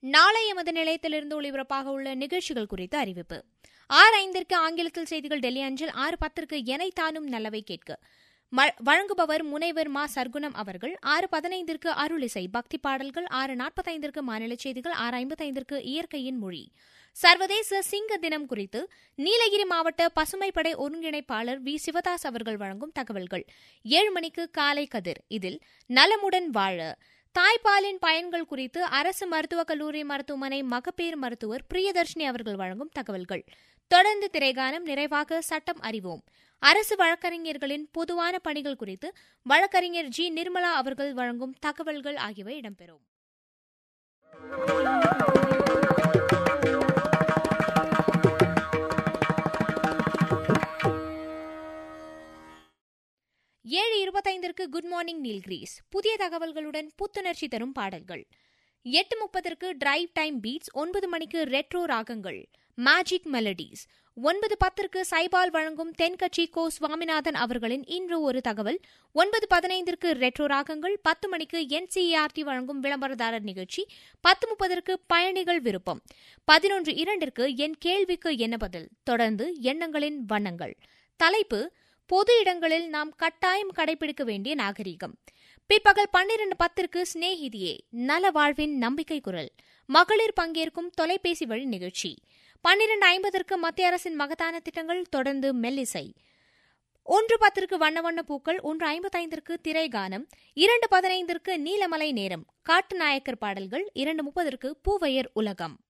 நாளை எமது நிலையத்திலிருந்து ஒளிபரப்பாக உள்ள நிகழ்ச்சிகள் குறித்த அறிவிப்பு ஆறு ஐந்திற்கு ஆங்கிலத்தில் செய்திகள் டெல்லி அஞ்சல் ஆறு பத்திற்கு எனை தானும் நல்லவை கேட்க ம- வழங்குபவர் முனைவர் மா சர்க்குணம் அவர்கள் ஆறு பதினைந்திற்கு அருளிசை பக்தி பாடல்கள் ஆறு நாற்பத்தைந்திற்கு மாநில செய்திகள் ஆறு ஐம்பத்தைந்திற்கு இயற்கையின் மொழி சர்வதேச சிங்க தினம் குறித்து நீலகிரி மாவட்ட பசுமைப்படை ஒருங்கிணைப்பாளர் வி சிவதாஸ் அவர்கள் வழங்கும் தகவல்கள் ஏழு மணிக்கு காலை கதிர் இதில் நலமுடன் வாழ தாய்ப்பாலின் பயன்கள் குறித்து அரசு மருத்துவக் கல்லூரி மருத்துவமனை மகப்பேறு மருத்துவர் பிரியதர்ஷினி அவர்கள் வழங்கும் தகவல்கள் தொடர்ந்து திரைகானம் நிறைவாக சட்டம் அறிவோம் அரசு வழக்கறிஞர்களின் பொதுவான பணிகள் குறித்து வழக்கறிஞர் ஜி நிர்மலா அவர்கள் வழங்கும் தகவல்கள் ஆகியவை இடம்பெறும் ஏழு இருபத்தைந்திற்கு குட் மார்னிங் நீல்கிரீஸ் புதிய தகவல்களுடன் புத்துணர்ச்சி தரும் பாடல்கள் எட்டு முப்பதற்கு டிரைவ் டைம் பீட்ஸ் ஒன்பது மணிக்கு ரெட்ரோ ராகங்கள் மேஜிக் மெலடிஸ் ஒன்பது பத்திற்கு சைபால் வழங்கும் தென்கட்சி கோ சுவாமிநாதன் அவர்களின் இன்று ஒரு தகவல் ஒன்பது பதினைந்திற்கு ரெட்ரோ ராகங்கள் பத்து மணிக்கு என்சிஆர்டி வழங்கும் விளம்பரதாரர் நிகழ்ச்சி பத்து முப்பதற்கு பயணிகள் விருப்பம் பதினொன்று இரண்டிற்கு என் கேள்விக்கு என்ன பதில் தொடர்ந்து எண்ணங்களின் வண்ணங்கள் தலைப்பு பொது இடங்களில் நாம் கட்டாயம் கடைபிடிக்க வேண்டிய நாகரீகம் பிற்பகல் பன்னிரண்டு பத்திற்கு சிநேகிதியே நல வாழ்வின் நம்பிக்கை குரல் மகளிர் பங்கேற்கும் தொலைபேசி வழி நிகழ்ச்சி பன்னிரண்டு ஐம்பதற்கு மத்திய அரசின் மகத்தான திட்டங்கள் தொடர்ந்து மெல்லிசை ஒன்று பத்திற்கு வண்ண வண்ண பூக்கள் ஒன்று ஐம்பத்தைந்திற்கு திரைகானம் இரண்டு பதினைந்திற்கு நீலமலை நேரம் காட்டு நாயக்கர் பாடல்கள் இரண்டு முப்பதற்கு பூவையர் உலகம்